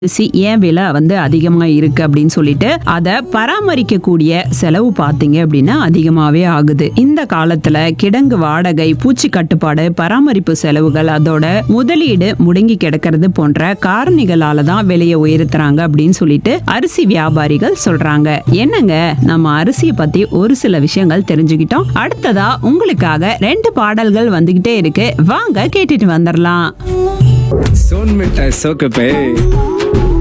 அரிசி ஏன் விலை வந்து அதிகமா இருக்கு அப்படின்னு சொல்லிட்டு அதை பராமரிக்கக்கூடிய செலவு பார்த்தீங்க அப்படின்னா அதிகமாவே ஆகுது இந்த காலத்துல கிடங்கு வாடகை பூச்சி கட்டுப்பாடு பராமரிப்பு செலவுகள் அதோட முதலீடு முடங்கி கிடக்கிறது போன்ற காரணிகளால தான் விலையை உயர்த்துறாங்க அப்படின்னு சொல்லிட்டு அரிசி வியாபாரிகள் சொல்றாங்க என்னங்க நம்ம அரிசியை பத்தி ஒரு சில விஷயங்கள் தெரிஞ்சுக்கிட்டோம் அடுத்ததா உங்களுக்காக ரெண்டு பாடல்கள் வந்துகிட்டே இருக்கு வாங்க கேட்டுட்டு வந்துடலாம் सोन मिठाई सो के पे